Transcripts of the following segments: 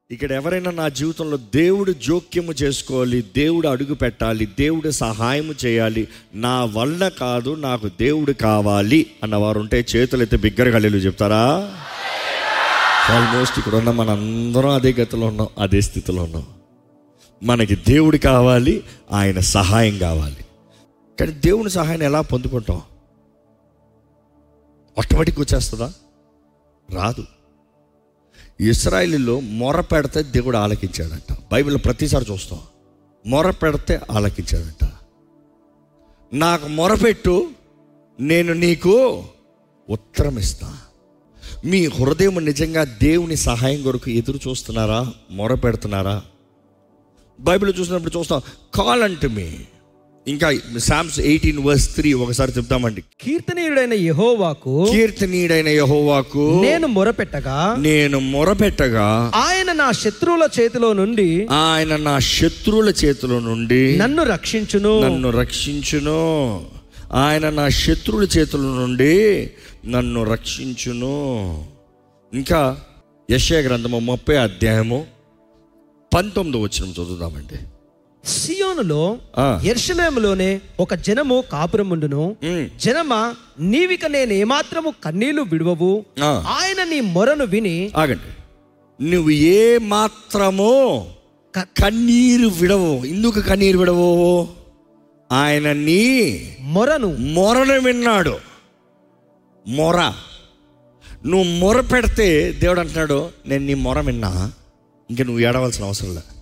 ఇక్కడ ఎవరైనా నా జీవితంలో దేవుడు జోక్యము చేసుకోవాలి దేవుడు అడుగు పెట్టాలి దేవుడు సహాయం చేయాలి నా వల్ల కాదు నాకు దేవుడు కావాలి అన్నవారు ఉంటే చేతులు అయితే బిగ్గరగా హల్లెలూయా చెప్తారా ఆల్మోస్ట్ ఇక్కడ ఉన్న మనందరం అదే గతిలో ఉన్నాం అదే స్థితిలో ఉన్నాం మనకి దేవుడు కావాలి ఆయన సహాయం కావాలి కానీ దేవుని సహాయం ఎలా పొందుకుంటాం ఆటోమేటిక్ వచ్చేస్తుందా రాదు ఇస్రాయిలీలో మొర పెడితే దేవుడు ఆలకించాడంట బైబిల్ ప్రతిసారి చూస్తాం మొర పెడితే ఆలకించాడంట నాకు మొరపెట్టు నేను నీకు ఉత్తరం ఇస్తా మీ హృదయం నిజంగా దేవుని సహాయం కొరకు ఎదురు చూస్తున్నారా మొర పెడుతున్నారా బైబిల్ చూసినప్పుడు చూస్తాం కాల్ అంటే మీ ఇంకా సామ్స్ ఎయిటీన్ వర్స్ త్రీ ఒకసారి చెప్తామండి కీర్తనీయుడైన యెహోవాకు కీర్తనీయుడైన యహోవాకు నేను మొరపెట్టగా నేను మొరపెట్టగా ఆయన నా శత్రువుల చేతిలో నుండి ఆయన నా శత్రువుల చేతిలో నుండి నన్ను రక్షించును నన్ను రక్షించును ఆయన నా శత్రువుల చేతుల నుండి నన్ను రక్షించును ఇంకా యశయ గ్రంథము ముప్పై అధ్యాయము పంతొమ్మిది వచ్చిన చదువుదామండి సియోనులో ఆ. ఎర్షలేములోనే ఒక జనము కాపురముండును ఉమ్. జనమా నీవిక నేను ఏమాత్రము కన్నీళ్లు విడువవు ఆ. ఆయన నీ మొరను విని ఆగండి నువ్వు ఏ మాత్రమో క- కన్నీరు విడవు ఎందుకు కన్నీరు విడవు ఆయన నీ మొరను మొరను విన్నాడు మొర నువ్వు మొర పెడితే దేవుడు అంటున్నాడు నేను నీ మొర విన్నా ఇంక నువ్వు ఏడవలసిన అవసరం లే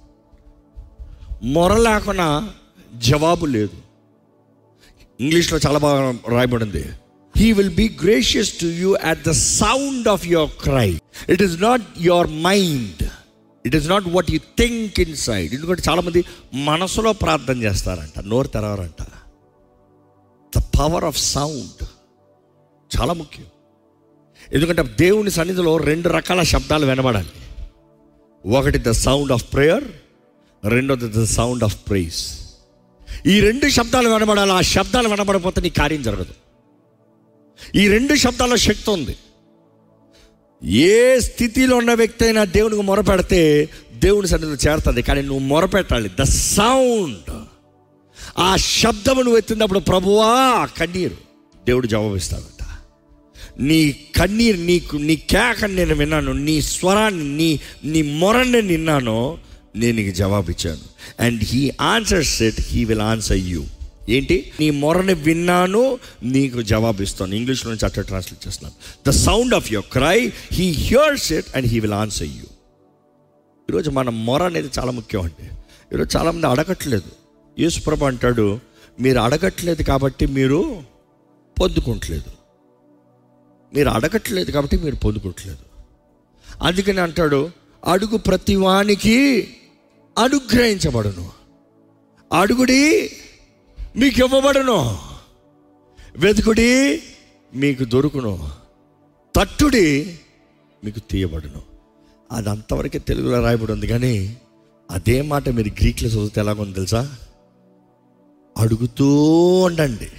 మొర లేకుండా జవాబు లేదు ఇంగ్లీష్లో చాలా బాగా రాయబడింది he will be gracious to you at the sound of your cry it is not your mind it is not what you think inside ఎందుకంటే చాలామంది మనసులో ప్రార్థన చేస్తారంట నోరు తెరవరంట ద పవర్ ఆఫ్ సౌండ్ చాలా ముఖ్యం ఎందుకంటే దేవుని సన్నిధిలో రెండు రకాల శబ్దాలు వినబడాలి ఒకటి ద సౌండ్ ఆఫ్ ప్రేయర్ రెండోది ద సౌండ్ ఆఫ్ ప్రైజ్ ఈ రెండు శబ్దాలు వినబడాలి ఆ శబ్దాలు వినబడకపోతే నీ కార్యం జరగదు ఈ రెండు శబ్దాల్లో శక్తి ఉంది ఏ స్థితిలో ఉన్న వ్యక్తి అయినా దేవునికి మొరపెడితే దేవుని సన్నిధిలో చేరుతుంది కానీ నువ్వు మొరపెట్టాలి ద సౌండ్ ఆ శబ్దము నువ్వు ఎత్తినప్పుడు ప్రభువా కన్నీరు దేవుడు జవాబిస్తాడంట నీ కన్నీరు నీకు నీ కేకని నేను విన్నాను నీ స్వరాన్ని నీ నీ మొరని విన్నాను నేను నీకు జవాబిచ్చాను and he answers it he will answer you ఏంటి నీ మొరని విన్నాను నీకు జవాబిస్తాను ఇంగ్లీష్లో నుంచి అట్లా ట్రాన్స్లేట్ చేస్తున్నాను the sound of your cry he hears it and he will answer you ఈరోజు మన మొర అనేది చాలా ముఖ్యం అండి ఈరోజు చాలామంది అడగట్లేదు యేసుప్రభు అంటాడు మీరు అడగట్లేదు కాబట్టి మీరు పొందుకోవట్లేదు మీరు అడగట్లేదు కాబట్టి మీరు పొందుకోవట్లేదు అందుకని అంటాడు అడుగు ప్రతి వానికి అనుగ్రహించబడును అడుగుడి మీకు ఇవ్వబడును వెతుకుడి మీకు దొరుకును తట్టుడి మీకు తీయబడును అది అంతవరకే తెలుగులో రాయబడి ఉంది కానీ అదే మాట మీరు గ్రీక్లో చదివితే ఎలాగుంది తెలుసా అడుగుతూ ఉండండి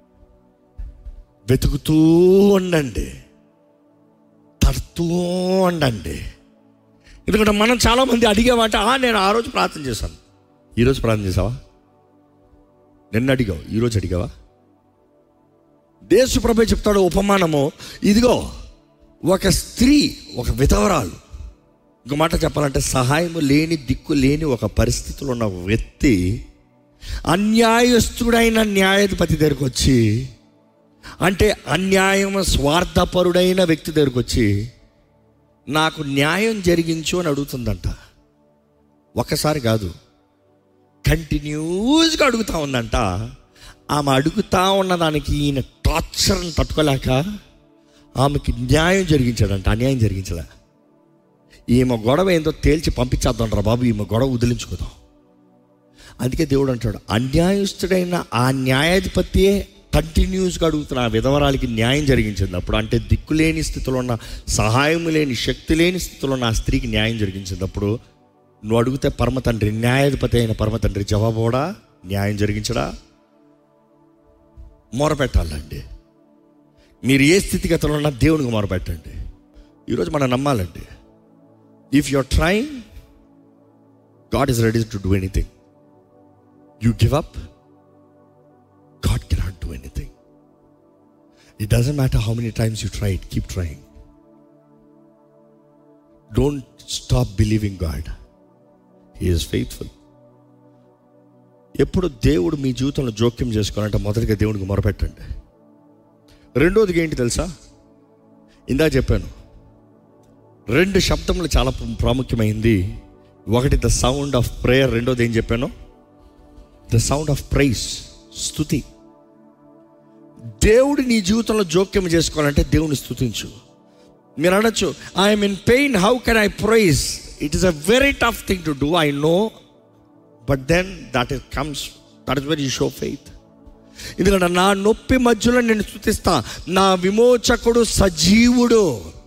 వెతుకుతూ ఉండండి తడుతూ ఉండండి ఎందుకంటే మనం చాలామంది అడిగామంట "ఆ, నేను ఆ రోజు ప్రార్థన చేశాను ఈరోజు ప్రార్థన చేసావా నిన్న అడిగావు ఈరోజు అడిగావా దేశప్రభే చెప్తాడు ఉపమానము ఇదిగో ఒక స్త్రీ ఒక విధవరాలు ఇంకో మాట చెప్పాలంటే సహాయము లేని దిక్కు లేని ఒక పరిస్థితిలో ఉన్న ఒక వ్యక్తి అన్యాయస్తుడైన న్యాయాధిపతి దగ్గరకు వచ్చి అంటే అన్యాయం స్వార్థపరుడైన వ్యక్తి దగ్గరకు వచ్చి నాకు న్యాయం జరిగించు అని అడుగుతుందంట ఒక్కసారి కాదు కంటిన్యూస్గా అడుగుతా ఉందంట ఆమె అడుగుతా ఉన్న దానికి ఈయన టార్చర్ని తట్టుకోలేక ఆమెకి న్యాయం జరిగించాడంట అన్యాయం జరిగించలే ఈమె గొడవ ఏందో తేల్చి పంపించేద్దాం రా బాబు ఈమె గొడవ వదిలించుకుందాం అందుకే దేవుడు అంటాడు అన్యాయస్తుడైన ఆ న్యాయాధిపతియే కంటిన్యూస్గా అడుగుతున్న ఆ విధవరాలకి న్యాయం జరిగించినప్పుడు అంటే దిక్కులేని స్థితిలో ఉన్న సహాయం లేని శక్తి లేని స్థితిలో ఉన్న ఆ స్త్రీకి న్యాయం జరిగించినప్పుడు నువ్వు అడిగితే పరమ తండ్రి న్యాయాధిపతి అయిన పరమ తండ్రి జవాబు కూడా న్యాయం జరిగించడా మొరపెట్టాలండి మీరు ఏ స్థితిగతిలో ఉన్నా దేవునికి మొరపెట్టండి ఈరోజు మనం నమ్మాలండి if you're trying God is ready to do anything you give up God cannot do anything it doesn't matter how many times you try it keep trying don't stop believing God he is faithful ఎప్పుడు దేవుడు మీ జీవితంలో జోక్యం చేసుకోవాలంటే మొదటిగా దేవుడికి మొరపెట్టండి రెండోదిగా ఏంటి తెలుసా ఇందా చెప్పాను రెండు శబ్దములు చాలా ప్ర- ప్రాముఖ్యమైంది ఒకటి ద సౌండ్ ఆఫ్ ప్రేయర్ రెండోది ఏం చెప్పాను ద సౌండ్ ఆఫ్ ప్రైజ్ స్థుతి దేవుడు నీ జీవితంలో జోక్యం చేసుకోవాలంటే దేవుని స్థుతించు మీరు అనొచ్చు I'm in pain how can I praise it is a very tough thing to do I know but then that is comes that is very you show faith ఎందుకంటే నా నొప్పి మధ్యలో నేను స్థుతిస్తా నా విమోచకుడు సజీవుడు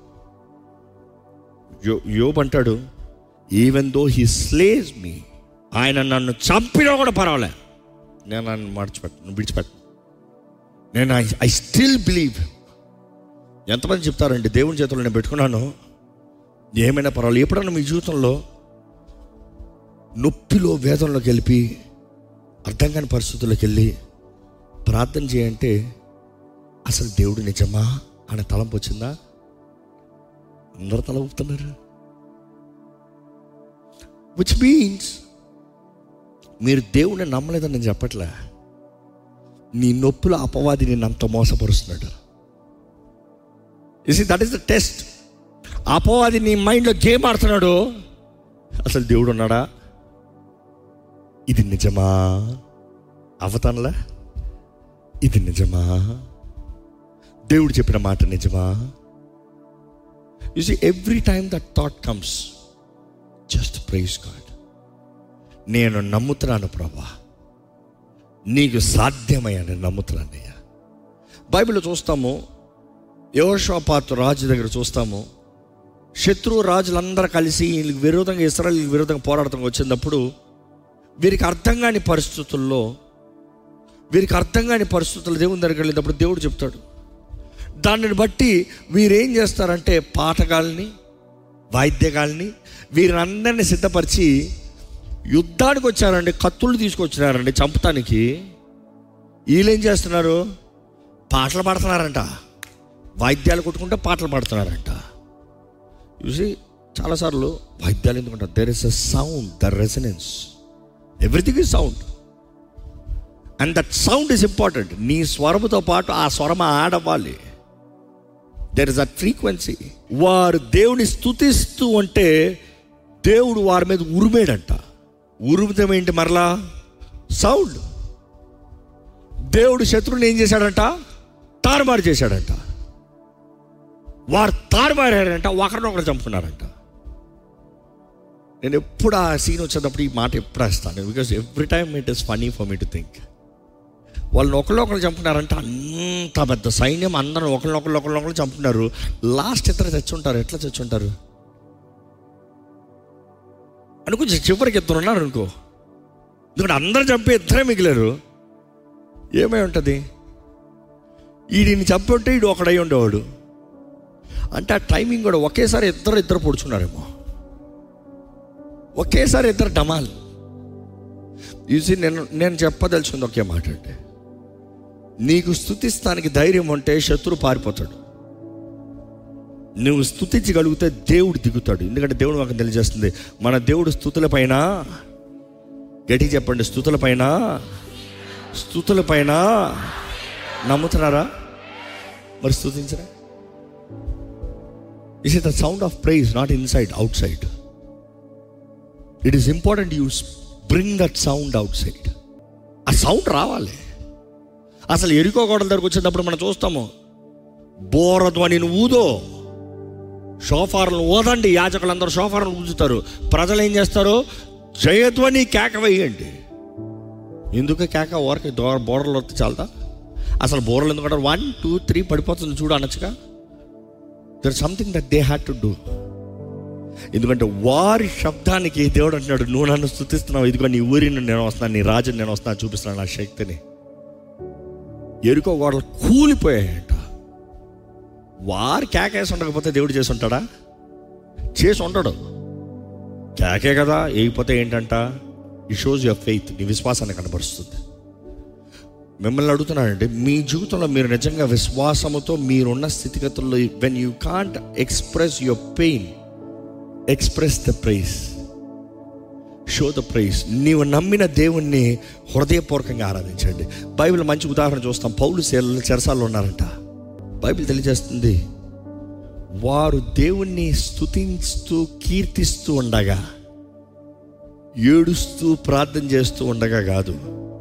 యో యోబ్ అంటాడు even though he slays me ఆయన నన్ను చంపినా కూడా పర్వాలే నేను నన్ను మర్చిపెట్టు విడిచిపెట్టు నేను ఐ ఐ స్టిల్ బిలీవ్ ఎంతమంది చెప్తారండి దేవుని చేతుల్లో నేను పెట్టుకున్నాను ఏమైనా పర్వాలేదు ఎప్పుడన్నా మీ జీవితంలో నొప్పిలో వేదనలోకి వెళ్ళి అర్థం కాని పరిస్థితుల్లోకి వెళ్ళి ప్రార్థన చేయంటే అసలు దేవుడు నిజమా అనే తలంపు వచ్చిందా అందరూ తల ఊపుతున్నారు విచ్ మీన్స్ మీరు దేవుడిని నమ్మలేదని నేను చెప్పట్లే నీ నొప్పుల అపవాది నేను అంత మోసపరుస్తున్నాడు ఇసి దట్ ఈస్ ద టెస్ట్ అపవాది నీ మైండ్లో గేమ్ ఆడుతున్నాడు అసలు దేవుడు ఉన్నాడా ఇది నిజమా అవతానలా ఇది నిజమా దేవుడు చెప్పిన మాట నిజమా you see every time that thought comes just praise God నేను నమ్ముతున్నాను ప్రభా నీకు సాధ్యమయ్యా నేను నమ్ముతున్నానయ్యా బైబిల్లో చూస్తాము యోషోపాతు రాజు దగ్గర చూస్తాము శత్రువు రాజులందరూ కలిసి వీళ్ళకి విరోధంగా ఇస్రాయల్ విరోధంగా పోరాడటం వచ్చినప్పుడు వీరికి అర్థం కాని పరిస్థితుల్లో వీరికి అర్థం కాని పరిస్థితుల్లో దేవుని దగ్గరికి వెళ్ళినప్పుడు దేవుడు చెప్తాడు దానిని బట్టి వీరేం చేస్తారంటే పాటగాల్ని వాయిద్యగాల్ని వీరిని అందరినీ సిద్ధపరిచి యుద్ధానికి వచ్చారండి కత్తులు తీసుకొచ్చినారండి చంపటానికి వీళ్ళేం చేస్తున్నారు పాటలు పాడుతున్నారంట వాయిద్యాలు కొట్టుకుంటే పాటలు పాడుతున్నారంట చూసి చాలాసార్లు వాయిద్యాలు ఎందుకంటారు there is a sound the resonance everything is sound and that sound is important నీ స్వరముతో పాటు ఆ స్వరం ఆడవ్వాలి దెర్ ఇస్ అ ఫ్రీక్వెన్సీ వారు దేవుని స్తుతిస్తూ ఉంటే దేవుడు వారి మీద ఉరిమేడంట ఉరుముతం ఏంటి మరలా సౌండ్ దేవుడు శత్రువుని ఏం చేశాడంట తారుమారు చేశాడంట వారు తారుమారారంట ఒకరినొకరు చంపుకున్నారంట నేను ఎప్పుడు ఆ సీన్ వచ్చేటప్పుడు ఈ మాట ఎప్పుడు వేస్తాను because every time it is funny for me to think వాళ్ళని ఒకళ్ళొకరు చంపుకున్నారంటే అంత పెద్ద సైన్యం అందరూ ఒకళ్ళొకళ్ళు ఒకళ్ళొకళ్ళు చంపుకున్నారు లాస్ట్ ఇద్దరు చచ్చుంటారు ఎట్లా చచ్చుంటారు అనుకో చివరికి ఇద్దరు ఉన్నారు అనుకో ఎందుకంటే అందరు చంపి ఇద్దరే మిగిలారు ఏమై ఉంటుంది ఈడిని చంపి ఉంటే ఈడు ఒకడై ఉండేవాడు అంటే ఆ టైమింగ్ కూడా ఒకేసారి ఇద్దరు ఇద్దరు పొడుచున్నారేమో ఒకేసారి ఇద్దరు డమాల్ చూసి నేను నేను చెప్పదలుచుకుంది ఒకే మాట అంటే నీకు స్థుతిస్తానికి ధైర్యం ఉంటే శత్రు పారిపోతాడు నువ్వు స్థుతించగలిగితే దేవుడు దిగుతాడు ఎందుకంటే దేవుడు మాకు తెలియజేస్తుంది మన దేవుడు స్థుతుల పైన గట్టి చెప్పండి స్థుతుల పైన స్థుతుల పైన నమ్ముతున్నారా మరి స్థుతించరా is it the sound of praise not inside outside it is important you bring that sound outside ఆ సౌండ్ రావాలి అసలు ఎరుకో గోడల దగ్గరకు వచ్చేటప్పుడు మనం చూస్తాము బోరధ్వనిని ఊదో షోఫార్లను ఊదండి యాజకులందరూ షోఫార్లను ఊదుతారు ప్రజలు ఏం చేస్తారు జయధ్వని కేక వేయండి ఎందుకు కేక ఊరకి దూర బోర్డర్లు వస్తే చాలదా అసలు బోర్లు ఎందుకంటే వన్ టూ త్రీ పడిపోతుంది చూడు అనొచ్చుగా there something that they had to do ఎందుకంటే వారి శబ్దానికి దేవుడు అంటున్నాడు నువ్వు నన్ను స్థుతిస్తున్నావు ఇదిగో నీ ఊరిని నేను వస్తున్నాను నీ రాజుని నేను వస్తాను చూపిస్తున్నాను నా శక్తిని ఎరుకో గోడలు కూలిపోయాయంట వారు కేకేసి ఉండకపోతే దేవుడు చేసి ఉంటాడా చేసి ఉంటాడు కేకే కదా వేయకపోతే ఏంటంట ఈ షోస్ యువర్ ఫెయిత్ నీ విశ్వాసాన్ని కనబరుస్తుంది మిమ్మల్ని అడుగుతున్నానండి మీ జీవితంలో మీరు నిజంగా విశ్వాసముతో మీరున్న స్థితిగతుల్లో when you can't express your pain express the praise show the praise నీవు నమ్మిన దేవుణ్ణి హృదయపూర్వకంగా ఆరాధించండి బైబిల్ మంచి ఉదాహరణ చూస్తాం పౌలు శీలలు చెరసాల్లో ఉన్నారంట బైబిల్ తెలియజేస్తుంది వారు దేవుణ్ణి స్తుతిస్తూ కీర్తిస్తూ ఉండగా ఏడుస్తూ ప్రార్థన చేస్తూ ఉండగా కాదు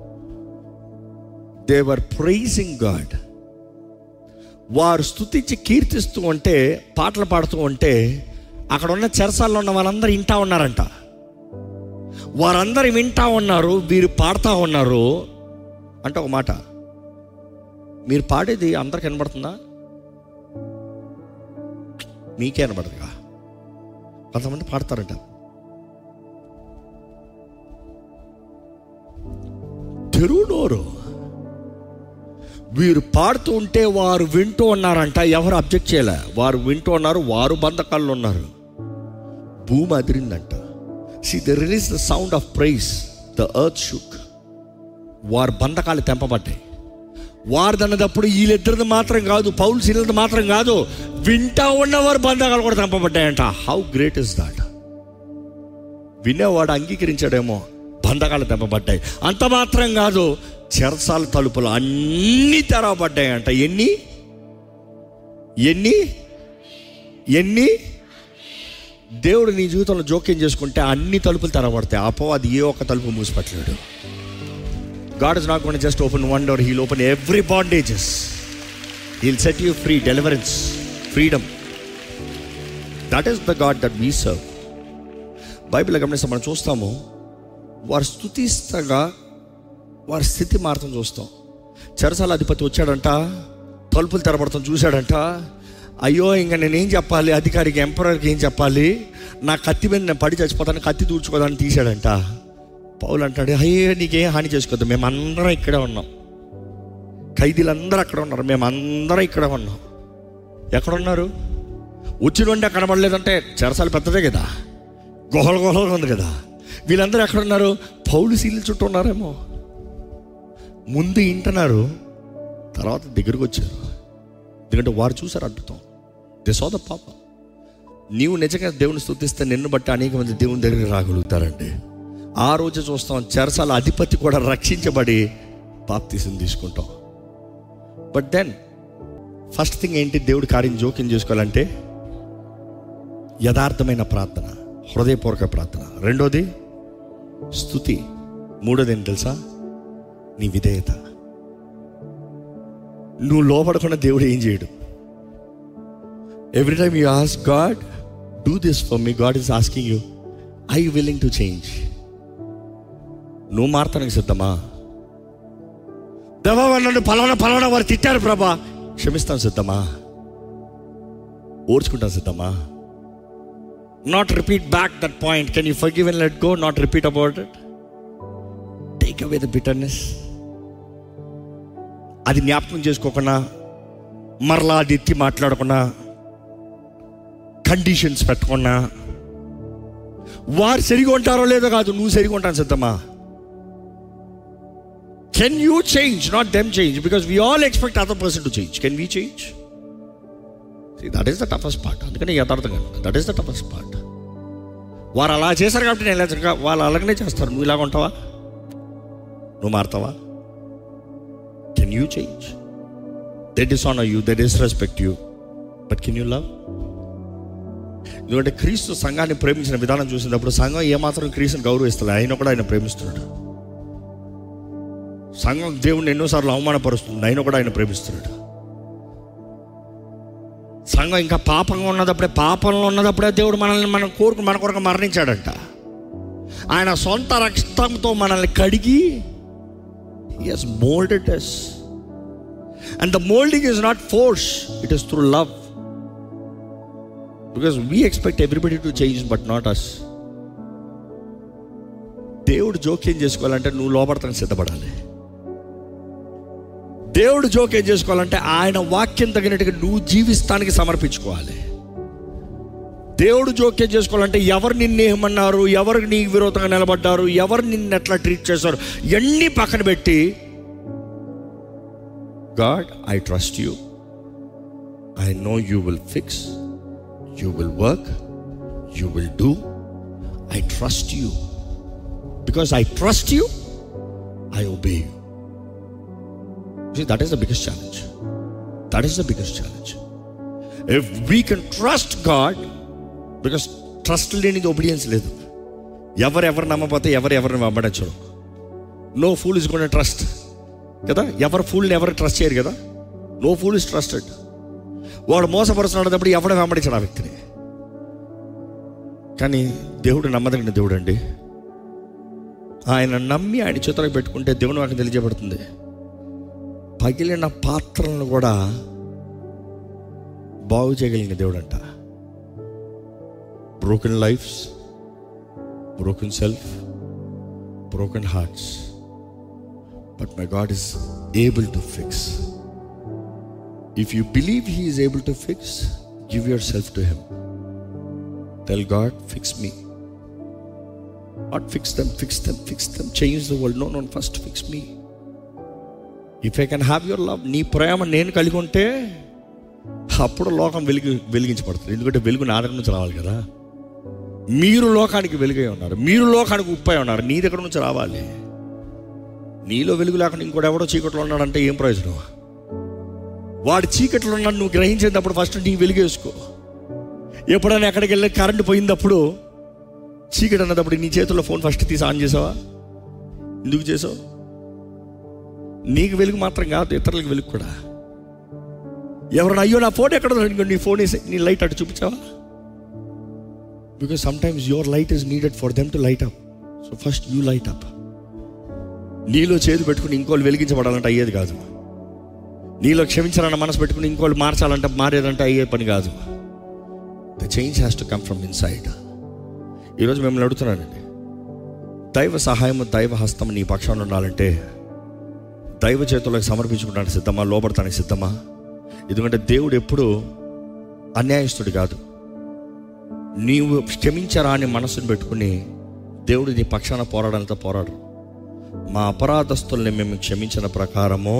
దేవర్ ప్రైజింగ్ గాడ్ వారు స్తుతించి కీర్తిస్తూ ఉంటే పాటలు పాడుతూ ఉంటే అక్కడ ఉన్న చెరసాల్లో ఉన్న వాళ్ళందరూ వింటా ఉన్నారంట వారందరూ వింటా ఉన్నారు వీరు పాడుతూ ఉన్నారు అంటే ఒక మాట మీరు పాడేది అందరికి వినబడుతుందా మీకే వినబడదుగా కొంతమంది పాడతారంట తెరునోరు వీరు పాడుతూ ఉంటే వారు వింటూ ఉన్నారంట ఎవరు అబ్జెక్ట్ చేయలే వారు వింటూ ఉన్నారు వారు బంధకాల్లో ఉన్నారు భూమి అదిరిందంట see the release the sound of praise the earth shook వారు బంధకాలు తెంపబడ్డాయి వారు అన్నదప్పుడు వీళ్ళిద్దరిది మాత్రం కాదు పౌలు శీలది మాత్రం కాదు వింటా ఉన్నవారు బంధకాలు కూడా తెంపబడ్డాయంట హౌ గ్రేట్ ఇస్ దాట్ వినేవాడు అంగీకరించాడేమో బంధకాలు తెంపబడ్డాయి అంత మాత్రం కాదు చెరసాల తలుపులు అన్నీ తెరవబడ్డాయంట ఎన్ని ఎన్ని ఎన్ని దేవుడు నీ జీవితంలో జోక్యం చేసుకుంటే అన్ని తలుపులు తెరవబడతాయి అపో అది ఏ ఒక్క తలుపు మూసిపెట్టలేడు God is not gonna just open one door heal open every bandages heal set you free deliverance freedom that is the God that we serve Bible గమనిస్తే మనం చూస్తాము వారు స్థుతిస్తగా వారి స్థితి మారతం చూస్తాం చెరసాల అధిపతి వచ్చాడంట తలుపులు తెరబడతాం చూశాడంట అయ్యో ఇంకా నేనేం చెప్పాలి అధికారికి ఎంపరర్కి ఏం చెప్పాలి నా కత్తి మీద నేను పడి చచ్చిపోతాను కత్తి దూర్చుకోదాన్ని తీశాడంట పౌలు అంటాడు అయ్యో నీకేం హాని చేసుకోవద్దు మేమందరం ఇక్కడే ఉన్నాం ఖైదీలందరూ అక్కడ ఉన్నారు మేమందరం ఇక్కడే ఉన్నాం ఎక్కడ ఉన్నారు వచ్చి నుండి కనబడలేదంటే చెరసాల పెద్దదే కదా గుహల గుహలుగా ఉంది కదా వీళ్ళందరూ ఎక్కడ ఉన్నారు పౌలు శీలు చుట్టూ ఉన్నారేమో ముందు ఇంటున్నారు తర్వాత దగ్గరకు వచ్చారు ఎందుకంటే వారు చూసారు అద్భుతం దే సో ద పాప నీవు నిజంగా దేవుని స్థుతిస్తే నిన్ను బట్టి అనేక మంది దేవుని దగ్గరికి రాగలుగుతారండి ఆ రోజు చూస్తాం చెరసాల అధిపతి కూడా రక్షించబడి బాప్తీసం తీసుకుంటాం బట్ దెన్ ఫస్ట్ థింగ్ ఏంటి దేవుడి కార్యం జోక్యం చేసుకోవాలంటే యథార్థమైన ప్రార్థన హృదయపూర్వక ప్రార్థన రెండోది స్థుతి మూడోది ఏంటి తెలుసా నీ విధేయత నువ్వు లోపడకుండా దేవుడు ఏం చేయడు every time you ask God do this for me God is asking you I willing to change నువ్వు మారతానికి సిద్ధమా దేవా నన్ను పలానా పలానా వారు తిట్టారు ప్రభా క్షమిస్తాను సిద్ధమా ఓర్చుకుంటాను సిద్ధమా not repeat back that point can you forgive and let go not repeat about it take away the bitterness అది జ్ఞాపకం చేసుకోకుండా మరలా అది ఎత్తి మాట్లాడకుండా కండిషన్స్ పెట్టకుండా వారు సరిగా ఉంటారో లేదో కాదు నువ్వు సరిగా ఉంటాను సిద్ధమా can you change not them change because we all expect other person to change can we change that is the toughest part అందుకని యథార్థం కాదు that is the toughest part వారు అలా చేశారు కాబట్టి నేను ఇలా వాళ్ళు అలాగనే చేస్తారు నువ్వు ఇలాగ ఉంటావా నువ్వు మారుతావా can you change they dishonour you they disrespect you but can you love ఎందుకంటే క్రీస్తు సంఘాన్ని ప్రేమించిన విధానం చూసినప్పుడు సంఘం ఏమాత్రం క్రీస్తుని గౌరవిస్తుంది ఆయన కూడా ఆయన ప్రేమిస్తున్నాడు సంఘం దేవుణ్ణి ఎన్నోసార్లు అవమానపరుస్తుంది ఆయన కూడా ఆయన ప్రేమిస్తున్నాడు సంఘం ఇంకా పాపంగా ఉన్నదప్పుడే పాపంలో ఉన్నదప్పుడే దేవుడు మనల్ని మనం కోరుకు మన కొరకు మరణించాడంట ఆయన సొంత రక్తంతో మనల్ని కడిగి us moulded us and the moulding is not force it is through love because we expect everybody to change but not us దేవుడు జోక్యం చేసుకోవాలంటే నువ్వు లోపడతానికి సిద్ధపడాలి దేవుడు జోక్యం చేసుకోవాలంటే ఆయన వాక్యం తగినట్టుగా నువ్వు జీవిస్తానికి సమర్పించుకోవాలి దేవుడు జోక్యం చేసుకోవాలంటే ఎవరు నిన్ను ఏమన్నారు ఎవరు నీకు విరోధంగా నిలబడ్డారు ఎవరు నిన్ను ఎట్లా ట్రీట్ చేశారు ఇవన్నీ పక్కన పెట్టి God I trust you I know you will fix you will work you will do I trust you because I trust you I obey you See, that is the biggest challenge. That is the biggest challenge. If we can trust God, because trust లేనిది obedience లేదు ఎవరెవరు నమ్మపోతే ఎవరు ఎవరిని వెంబడించరు no fool is gonna trust కదా ఎవరు ఫూల్ని ఎవరు ట్రస్ట్ చేయరు కదా నో ఫూల్ ఇస్ ట్రస్టెడ్ వాడు మోసపరుస్తున్నప్పుడు ఎవడ వెంబడించాడు ఆ వ్యక్తిని కానీ దేవుడు నమ్మదగిన దేవుడు అండి ఆయన నమ్మి ఆయన చేతులకు పెట్టుకుంటే దేవుని వాకి తెలియజేయబడుతుంది పగిలిన పాత్రలను కూడా బాగు చేయగలిగిన దేవుడు అంట broken lives broken self broken hearts but my God is able to fix if you believe he is able to fix give yourself to him tell God fix me not fix them fix them fix them change the world no known first fix me if I can have your love నీ ప్రేమ నేను కలిగి ఉంటే అప్పుడు లోకం వెలిగి వెలిగించబడుతుంది ఎందుకంటే వెలుగు నా దగ్గర నుంచి రావాలి కదా మీరు లోకానికి వెలుగై ఉన్నారు మీరు లోకానికి ఉప్పై ఉన్నారు నీ దగ్గర నుంచి రావాలి నీలో వెలుగు లేకుండా ఇంకోటి ఎవడో చీకట్లో ఉన్నాడంటే ఏం ప్రయోజనం వాడు చీకట్లో ఉన్నాడు నువ్వు గ్రహించేటప్పుడు ఫస్ట్ నీ వెలుగు వేసుకో ఎప్పుడైనా ఎక్కడికి వెళ్ళి కరెంట్ పోయినప్పుడు చీకటి అన్నప్పుడు నీ చేతుల్లో ఫోన్ ఫస్ట్ తీసి ఆన్ చేసావా ఎందుకు చేసావు నీకు వెలుగు మాత్రం కాదు ఇతరులకు వెలుగు కూడా ఎవరైనా అయ్యో నా ఫోన్ ఎక్కడ ఉందో నీ ఫోన్ వేసి నీ లైట్ అటు చూపించావా because sometimes your light is needed for them to light up so first you light up నీలో చేతి పెట్టుకుని ఇంకోళ్ళు వెలిగించబడాలంటే అయ్యేది కాదు నీలో క్షమించాలన్న మనసు పెట్టుకుని ఇంకోళ్ళు మార్చాలంటే మారేదంటే అయ్యే పని కాదు the change has to come from inside ఈరోజు మిమ్మల్ని అడుగుతున్నానండి దైవ సహాయము దైవ హస్తం నీ పక్షంలో ఉండాలంటే దైవ చేతులకు సమర్పించుకుంటానికి సిద్ధమా లోపడటానికి సిద్ధమా ఎందుకంటే దేవుడు ఎప్పుడు అన్యాయస్తుడు కాదు నీవు క్షమించరా అని మనసుని పెట్టుకుని దేవుడు నీ పక్షాన పోరాడంతో పోరాడు మా అపరాధస్తుల్ని మేము క్షమించిన ప్రకారము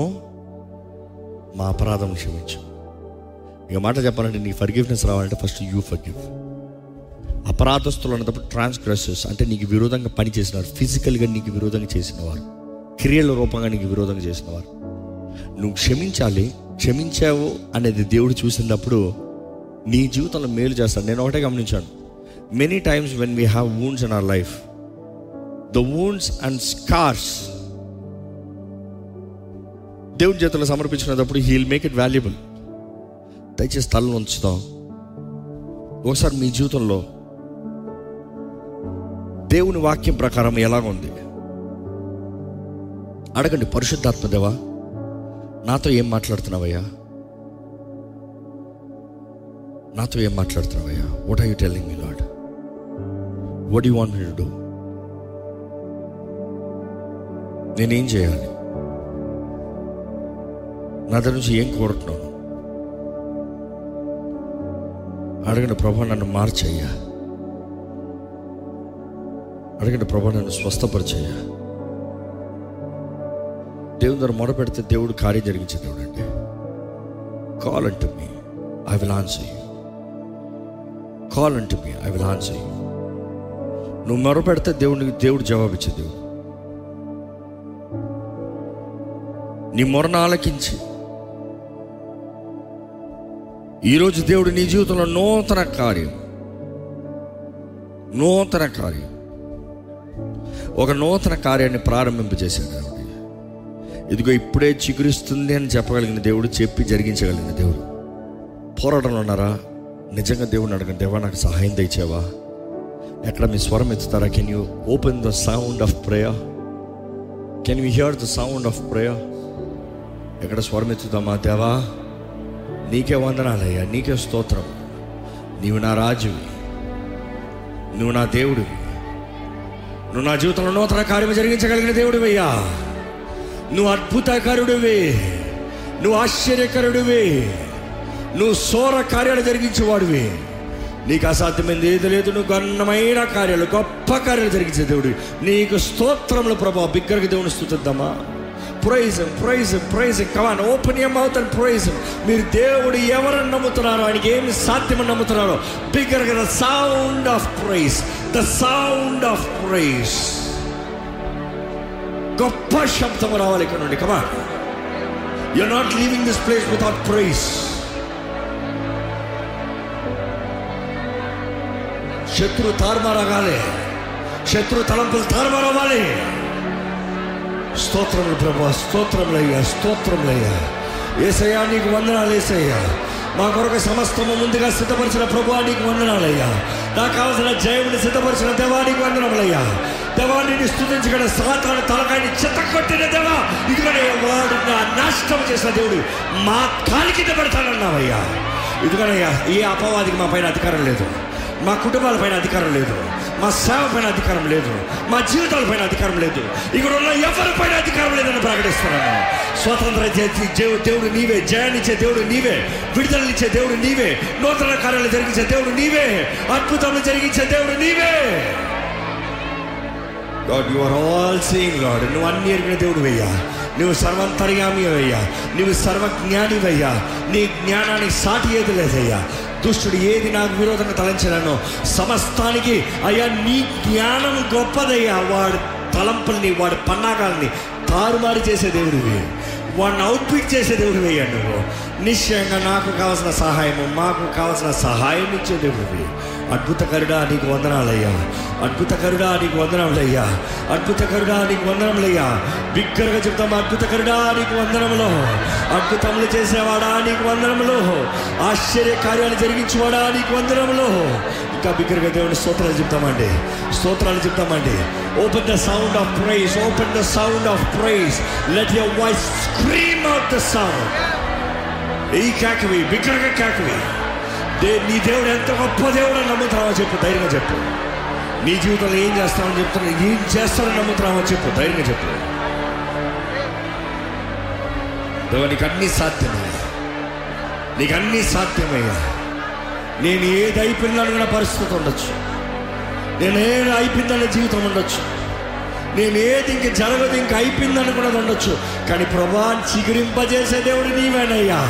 మా అపరాధం క్షమించు ఇక మాట చెప్పాలంటే నీ ఫర్గివ్నెస్ రావాలంటే ఫస్ట్ యూ ఫర్గివ్ అపరాధస్తులు అన్నప్పుడు ట్రాన్స్గ్రెసర్స్ అంటే నీకు విరోధంగా పని చేసినారు ఫిజికల్గా నీకు విరోధంగా చేసిన వారు క్రియల రూపంగా నీకు విరోధంగా చేసిన వారు నువ్వు క్షమించాలి క్షమించావు అనేది దేవుడు చూసినప్పుడు నీ జీవితంలో మేలు చేస్తాడు నేను ఒకటే గమనించాను many times when we have wounds in our life the wounds and scars దేవుడి చేతుల్లో సమర్పించినప్పుడు హీల్ మేక్ ఇట్ వాల్యుబుల్ దయచేసి తలను ఉంచుతాం ఒకసారి మీ జీవితంలో దేవుని వాక్యం ప్రకారం ఎలాగ ఉంది అడగండి పరిశుద్ధాత్మ దేవా నాతో ఏం మాట్లాడుతున్నావయ్యా నాతో ఏం మాట్లాడుతున్నావయ్యా what are you telling me Lord what you want me to do నేనేం చేయాలి నా దగ్గర నుంచి ఏం కోరుతున్నాను అడగండి ప్రభా నన్ను మార్చయ్యా అడగండి ప్రభా నన్ను స్వస్థపరిచయ్యా దేవుని ద్వారా మొరపెడితే దేవుడు కార్యం జరిగించే దేవుడు అండి call unto me I will answer you call unto me I will answer you నువ్వు మొరపెడితే దేవుడికి దేవుడు జవాబిచ్చే దేవుడు నీ మొరను ఆలకించి ఈరోజు దేవుడు నీ జీవితంలో నూతన కార్యం నూతన కార్యం ఒక నూతన కార్యాన్ని ప్రారంభింపజేశాడు దేవుడు ఇదిగో ఇప్పుడే చిగురిస్తుంది అని చెప్పగలిగిన దేవుడు చెప్పి జరిగించగలిగిన దేవుడు పోరాటంలో ఉన్నారా నిజంగా దేవుడిని అడగండి దేవా నాకు సహాయం తెచ్చావా ఎక్కడ మీ స్వరం ఎత్తుతారా can you open the sound of prayer can you hear the sound of prayer ఎక్కడ స్వరం ఎత్తుతామా దేవా నీకే వందనాలయ్యా నీకే స్తోత్రం నీవు నా రాజువి నువ్వు నా దేవుడివి నువ్వు నా జీవితంలో నూతన కార్యం జరిగించగలిగిన దేవుడివయ్యా నువ్వు అద్భుతకరుడివి నువ్వు ఆశ్చర్యకరుడివి నువ్వు సోర కార్యాలు జరిగించేవాడివి నీకు అసాధ్యమైంది ఏది లేదు నువ్వు ఘనమైన కార్యాలు గొప్ప కార్యాలు జరిగించే దేవుడు నీకు స్తోత్రములు ప్రభా బిగ్గరగా దేవుని స్థుతిద్దామా praise praise praise come on open them అవుతాను ప్రైజ్ మీరు దేవుడు ఎవరని నమ్ముతున్నారో ఆయనకి ఏమి సాధ్యమని నమ్ముతున్నారో బిగ్గరగా the sound of praise the sound of praise గొప్ప శబ్దం రావాలి ఇక్కడ నుండి come on you not leaving this place without praise శత్రు తారుమారగాలి శత్రు తలంపులు తారుమారవ్వాలి స్తోత్రములు ప్రభా స్తోత్రములయ్యా స్తోత్రములయ్యా ఏసయ్యా నీకు వందనాలు ఏసయ్యా మా కొరకు సమస్తము ముందుగా సిద్ధపరిచిన ప్రభు నీకు వందనాలయ్యా నాకు కావలసిన జయముని సిద్ధపరిచిన దేవానికి వందనములయ్యా దేవాన్ని స్థుతించగల సాతాను తలకాయని చెత్త కొట్టిన దేవా ఇదిగోనే వాడు నా నాశనం చేసిన దేవుడు మా కాలి కింద పెడతానన్నావయ్యా ఇదిగోనయ్యా ఏ అపవాదికి మా పైన అధికారం లేదు మా కుటుంబాల పైన అధికారం లేదు మా సేవ పైన అధికారం లేదు మా జీవితాల పైన అధికారం లేదు ఇక్కడ ఉన్న ఎవరి పైన అధికారం లేదని ప్రకటిస్తున్నాను స్వతంత్ర జే- జే- దేవుడు నీవే జయాన్నిచ్చే దేవుడు నీవే విడుదలనిచ్చే దేవుడు నీవే నూతన కార్యాలు జరిగించే దేవుడు నీవే అద్భుతములు జరిగించే దేవుడు నీవే God you are all seeing God నువ్వు అన్ని ఎరిగిన దేవుడు వెయ్యా నువ్వు సర్వంతర్యామి అయ్యా నువ్వు సర్వజ్ఞానివయ్యా నీ జ్ఞానానికి సాటి ఏది లేదయ్యా దుష్టుడు ఏది నాకు విరోధంగా తలంచానో సమస్తానికి అయ్యా నీ జ్ఞానం గొప్పదయ్యా వాడి తలంపుల్ని వాడి పన్నాగాల్ని తారుమారు చేసే దేవుడివి వాడిని అవుట్ఫిట్ చేసే దేవుడు అయ్యా నువ్వు నిశ్చయంగా నాకు కావాల్సిన సహాయము మాకు కావాల్సిన సహాయం ఇచ్చే దేవుడివి అద్భుతకరుడా నీకు వందనాలయ్యా అద్భుతకరుడా నీకు వందనములయ్యా అద్భుతకరుడా నీకు వందనములయ్యా బిగ్గరగా చెప్తాం అద్భుతకరుడా నీకు వందనములు అద్భుతములు చేసేవాడా నీకు వందనములు ఆశ్చర్య కార్యాలు జరిగించేవాడా నీకు వందనములు ఇంకా బిగ్గరగా దేవుని స్తోత్రాలు చెప్తామండి స్తోత్రాలు చెప్తామండి open the sound of praise open the sound of praise let your voice scream out the sound ఈ కేకవి బిగ్గరగా కేకవి దే నీ దేవుడు ఎంత గొప్ప దేవుడు అని నమ్ముతున్నావో చెప్పు ధైర్యంగా చెప్పు నీ జీవితంలో ఏం చేస్తామని చెప్తున్నా ఏం చేస్తానని నమ్ముతున్నావో చెప్పు ధైర్యంగా చెప్పు దేవా నీకు అన్నీ సాధ్యమయ్యా నీకు అన్నీ సాధ్యమయ్యా నేను ఏది అయిపోయిందనుకున్న పరిస్థితి ఉండొచ్చు నేను ఏది అయిపోయిందన్న జీవితం ఉండొచ్చు నేను ఏది ఇంక జరగదు ఇంక అయిపోయింది అనుకున్నది ఉండొచ్చు కానీ ప్రభా చిగురింపజేసే దేవుడు నీవేనయ్యా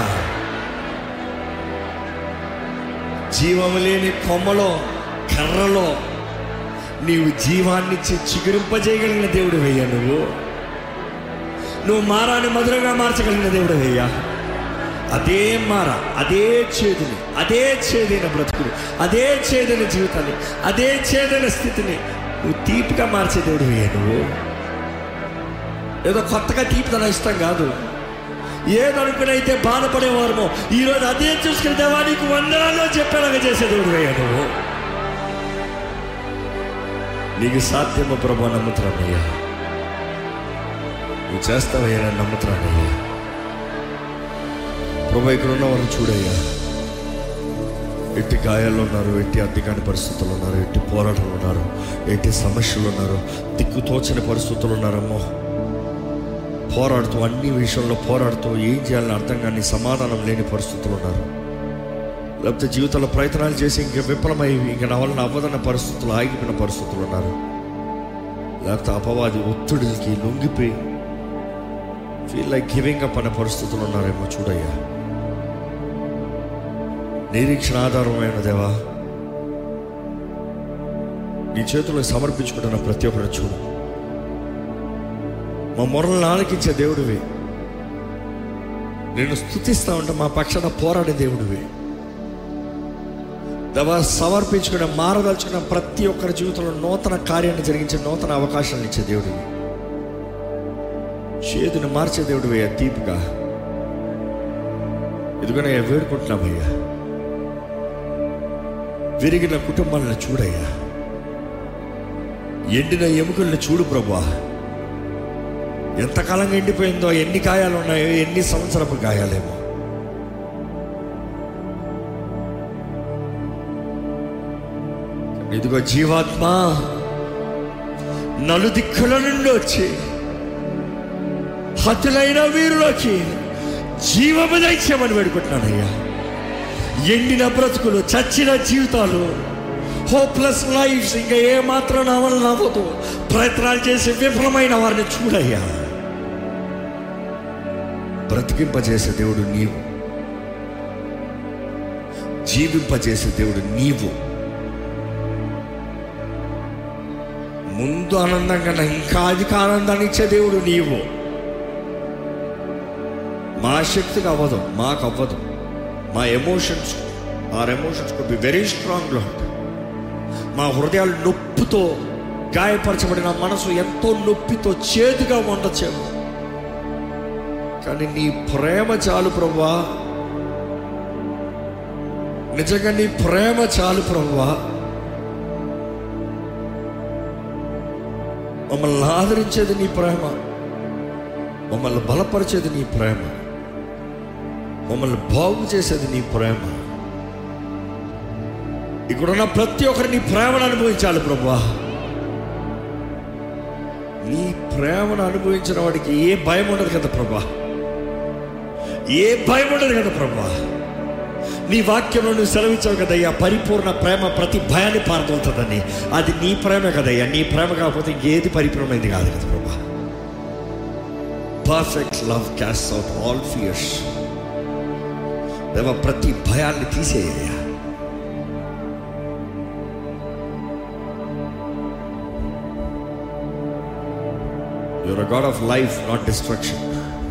జీవము లేని కొమ్మలో కర్రలో నీవు జీవాన్నిచ్చి చిగురింపజేయగలిగిన దేవుడు వెయ్యా నువ్వు నువ్వు మారాన్ని మధురంగా మార్చగలిగిన దేవుడు వెయ్యా అదే మార అదే చేదుని అదే చేదైన బ్రతుకుని అదే చేదైన జీవితాన్ని అదే చేదైన స్థితిని నువ్వు తీపిగా మార్చే దేవుడు వెయ్యా నువ్వు ఏదో కొత్తగా తీపితన ఇష్టం కాదు ఏదనుకునైతే బాధపడేవారమో ఈరోజు అదే చూసుకుని దేవా నీకు వందనాలు చెప్పేలాగా చేసే దేవుడు వెయ్యా నువ్వు నీకు సాధ్యమో ప్రభా నమ్ముతున్నానయ్యా నువ్వు చేస్తావయ్యా నేను నమ్ముతున్నానయ్యా ప్రభా ఇక్కడ ఉన్న వారిని చూడయ్యా ఎట్టి గాయాల్లో ఉన్నారు ఎట్టి అద్దెకాని పరిస్థితులు ఉన్నారు ఎట్టి పోరాటాలు ఉన్నారు ఎట్టి సమస్యలు ఉన్నారు దిక్కు తోచని పరిస్థితులు ఉన్నారమ్మో పోరాడుతూ అన్ని విషయంలో పోరాడుతూ ఏం చేయాలని అర్థం కాని సమాధానం లేని పరిస్థితులు ఉన్నారు లేకపోతే జీవితంలో ప్రయత్నాలు చేసి ఇంక విఫలమై ఇంక నా వలన అవ్వదన్న పరిస్థితులు ఆగిపోయిన పరిస్థితులు ఉన్నారు లేకపోతే అపవాది ఒత్తిడికి లొంగిపోయి ఫీల్ లైక్ గివింగ్ అప్ అనే పరిస్థితులు ఉన్నారేమో చూడయ్యా నిరీక్షణ ఆధారమైన దేవా నీ చేతుల్లో సమర్పించుకుంటున్న ప్రతి ఒక్కరు చూడు మా మొరలను ఆలకించే దేవుడివి నేను స్థుతిస్తా ఉంటే మా పక్షాన పోరాడే దేవుడివి దేవా సమర్పించుకున్న మారదలుచుకున్న ప్రతి ఒక్కరి జీవితంలో నూతన కార్యాన్ని జరిగించే నూతన అవకాశాలను ఇచ్చే దేవుడివి చేతుని మార్చే దేవుడివయ్యా తీపిగా ఇదిగోనయ్యా వేడుకుంటున్నామయ్యా విరిగిన కుటుంబాలను చూడయ్యా ఎండిన ఎముకలను చూడు ప్రభా ఎంతకాలంగా ఎండిపోయిందో ఎన్ని గాయాలు ఉన్నాయో ఎన్ని సంవత్సరపు గాయాలేమో ఇదిగో జీవాత్మ నలుదిక్కుల నుండి వచ్చి హతులైన వీరులకి జీవము దైత్యమని వేడుకుంటున్నానయ్యా ఎండిన బ్రతుకులు చచ్చిన జీవితాలు హోప్లెస్ లైఫ్స్ ఇంకా ఏ మాత్రం నా వల్ల అవ్వదు ప్రయత్నాలు చేసి విఫలమైన వారిని చూడయ్యా బ్రతికింపజేసే దేవుడు నీవు జీవింపజేసే దేవుడు నీవు ముందు ఆనందం కన్నా ఇంకా అధిక ఆనందాన్ని ఇచ్చే దేవుడు నీవు మా శక్తికి అవ్వదు మాకు అవ్వదు మా emotions are emotions could be very strong lot మా హృదయాలు నొప్పితో గాయపరచబడిన మనసు ఎంతో నొప్పితో చేదుగా ఉండొచ్చేమో కానీ నీ ప్రేమ చాలు ప్రభా నిజంగా నీ ప్రేమ చాలు ప్రభా మమ్మల్ని ఆదరించేది నీ ప్రేమ మమ్మల్ని బలపరిచేది నీ ప్రేమ మమ్మల్ని బాగు చేసేది నీ ప్రేమ ఇక్కడున్న ప్రతి ఒక్కరు నీ ప్రేమను అనుభవించాలి ప్రభా నీ ప్రేమను అనుభవించిన వాడికి ఏ భయం ఉండదు కదా ప్రభా ఏ భయం ఉండదు కదా ప్రభా నీ వాక్యంలో నువ్వు సెలవిచ్చావు కదయ్యా పరిపూర్ణ ప్రేమ ప్రతి భయాన్ని పారదోలుతుందని అది నీ ప్రేమ కదయ్యా నీ ప్రేమ కాకపోతే ఏది పరిపూర్ణమైంది కాదు కదా ప్రభా perfect love cast out all fears దేవ ప్రతి భయాన్ని తీసేయ్యా your God of life not destruction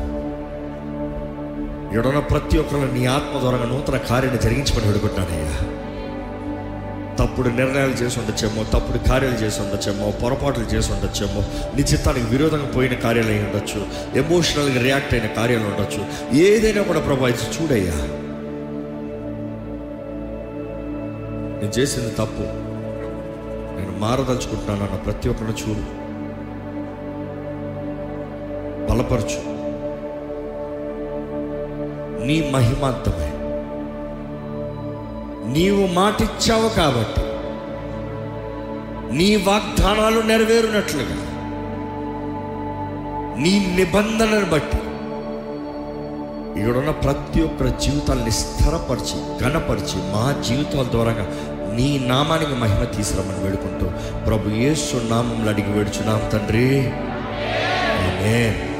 ఎడన ప్రతి ఒక్కరు నీ ఆత్మ ద్వారా నూతన కార్యాన్ని జరిగించమని వేడుకుంటున్నానయ్యా తప్పుడు నిర్ణయాలు చేసి ఉండొచ్చేమో తప్పుడు కార్యాలు చేసి ఉండొచ్చేమో పొరపాట్లు చేసి ఉండొచ్చేమో నీ చిత్తానికి విరోధంగా పోయిన కార్యాలు అయి ఉండొచ్చు ఎమోషనల్గా రియాక్ట్ అయిన కార్యాలు ఉండొచ్చు ఏదైనా కూడా ప్రభా ఇది చూడయ్యా నేను చేసింది తప్పు నేను మారదలుచుకుంటున్నాను అన్న ప్రతి ఒక్కరిని చూడు బలపరచు నీ మహిమార్థమే నీవు మాటిచ్చావు కాబట్టి నీ వాగ్దానాలు నెరవేరునట్లుగా నీ నిబంధనను బట్టి ఇక్కడున్న ప్రతి ఒక్కరి జీవితాల్ని స్థిరపరిచి ఘనపరిచి మా జీవితాల ద్వారా నీ నామానికి మహిమ తీసుకురమ్మని వేడుకుంటూ ప్రభు యేసు నామంలో అడిగి వేడుచున్నాం తండ్రి ఆమేన్